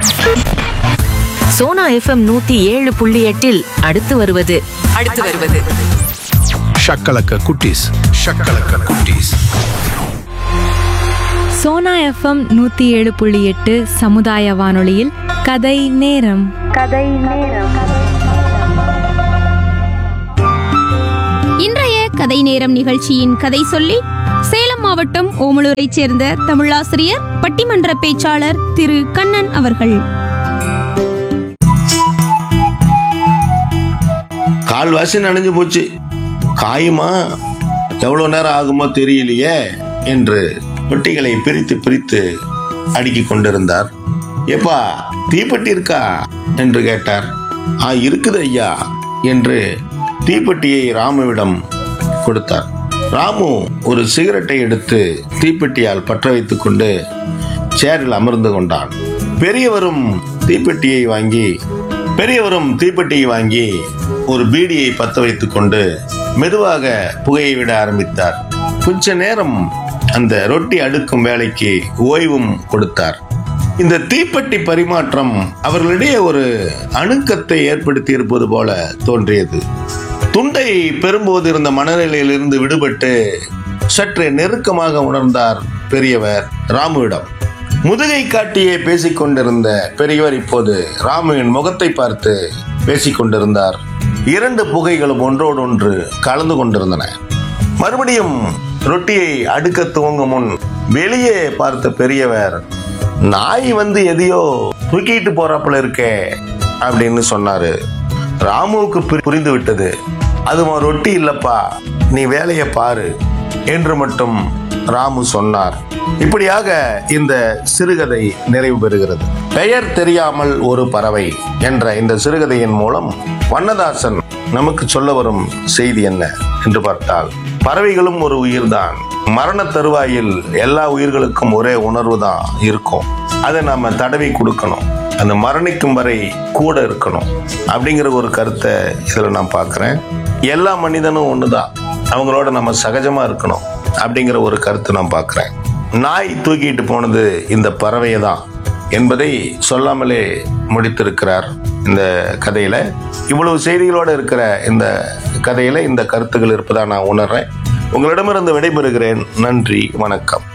Sona FM நூத்தி ஏழு புள்ளி எட்டில் அடுத்து வருவது அடுத்து வருவது ஷக்கலக்க குட்டீஸ் ஷக்கலக்க குட்டீஸ் சோனா எஃப்எம் நூற்றி ஏழு புள்ளி எட்டு சமுதாய வானொலியில் கதை நேரம் இன்றைய கதை நேரம் நிகழ்ச்சியின் கதை சொல்லி சேலம் மாவட்டம் ஓமலூரைச் சேர்ந்த தமிழாசிரியர் பட்டிமன்ற பேச்சாளர் திரு கண்ணன் அவர்கள் கால்வாசி நனைஞ்சு போச்சு காயுமா எவ்வளவு நேரம் ஆகுமோ தெரியலையே என்று பெட்டிகளை பிரித்து பிரித்து அடுக்கிக் கொண்டிருந்தார் எப்பா தீப்பெட்டி இருக்கா என்று கேட்டார் ஆ இருக்குது ஐயா என்று தீப்பெட்டியை ராமுவிடம் கொடுத்தார் ராமு ஒரு சிகரெட்டை எடுத்து தீப்பெட்டியால் பற்ற வைத்துக் கொண்டு சேரில் அமர்ந்து கொண்டான் பெரியவரும் தீப்பெட்டியை வாங்கி பெரியவரும் தீப்பெட்டியை வாங்கி ஒரு பீடியை பத்த வைத்துக் கொண்டு மெதுவாக புகையை விட ஆரம்பித்தார் கொஞ்ச நேரம் அந்த ரொட்டி அடுக்கும் வேலைக்கு ஓய்வும் கொடுத்தார் இந்த தீப்பெட்டி பரிமாற்றம் அவர்களிடையே ஒரு அணுக்கத்தை ஏற்படுத்தி இருப்பது போல தோன்றியது துண்டை பெறும்போது இருந்த மனநிலையிலிருந்து விடுபட்டு சற்று நெருக்கமாக உணர்ந்தார் பெரியவர் ராமுவிடம் முதுகை காட்டியே பேசிக் கொண்டிருந்த பெரியவர் இப்போது ராமுவின் முகத்தை பார்த்து பேசிக் கொண்டிருந்தார் இரண்டு புகைகளும் ஒன்றோடொன்று கலந்து கொண்டிருந்தன மறுபடியும் ரொட்டியை அடுக்க துவங்கும் முன் வெளியே பார்த்த பெரியவர் நாய் வந்து எதையோ தூக்கிட்டு போறாப்புல இருக்கே அப்படின்னு சொன்னாரு ராமுவுக்கு புரி- புரிந்து விட்டது அது உன் ரொட்டி இல்லப்பா நீ வேலையை பாரு என்று மட்டும் ராமு சொன்னார் இப்படியாக இந்த சிறுகதை நிறைவு பெறுகிறது பெயர் தெரியாமல் ஒரு பறவை என்ற இந்த சிறுகதையின் மூலம் வண்ணதாசன் நமக்கு சொல்ல வரும் செய்தி என்ன என்று பார்த்தால் பறவைகளும் ஒரு உயிர்தான் மரண தருவாயில் எல்லா உயிர்களுக்கும் ஒரே உணர்வு தான் இருக்கும் அதை நாம தடவி கொடுக்கணும் அந்த மரணிக்கும் வரை கூட இருக்கணும் அப்படிங்கிற ஒரு கருத்தை இதில் நான் பார்க்குறேன் எல்லா மனிதனும் ஒன்று தான் அவங்களோட நம்ம சகஜமா இருக்கணும் அப்படிங்கிற ஒரு கருத்தை நான் பார்க்குறேன் நாய் தூக்கிட்டு போனது இந்த பறவையை தான் என்பதை சொல்லாமலே முடித்திருக்கிறார் இந்த கதையில இவ்வளவு செய்திகளோட இருக்கிற இந்த கதையில இந்த கருத்துக்கள் இருப்பதா நான் உணர்றேன் உங்களிடமிருந்து விடைபெறுகிறேன் நன்றி வணக்கம்